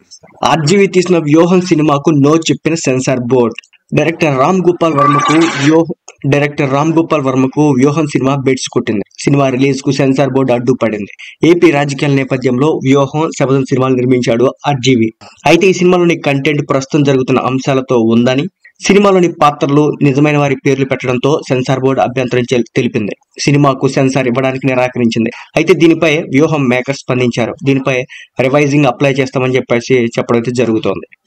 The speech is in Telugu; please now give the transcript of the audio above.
ఆర్జీవి తీసిన వ్యూహం సినిమాకు నో చెప్పిన censor board director Ram Gopal వర్మకు వ్యూహ డైరెక్టర్ రామ్ గోపాల్ వర్మకు వ్యూహం సినిమా బెడ్స్ కొట్టింది సినిమా రిలీజ్ కు సెన్సార్ బోర్డు అడ్డుపడింది ఏపీ రాజకీయాల నేపథ్యంలో వ్యూహం శబదం సినిమాలు నిర్మించాడు ఆర్జీవి అయితే ఈ సినిమాలోని కంటెంట్ ప్రస్తుతం జరుగుతున్న అంశాలతో ఉందని సినిమాలోని పాత్రలు నిజమైన వారి పేర్లు పెట్టడంతో సెన్సార్ బోర్డు అభ్యంతరం చెల్- తెలిపింది సినిమాకు సెన్సార్ ఇవ్వడానికి నిరాకరించింది అయితే దీనిపై వ్యూహం మేకర్స్ స్పందించారు దీనిపై రివైజింగ్ అప్లై చేస్తామని చెప్పేసి చెప్పడం అయితే జరుగుతోంది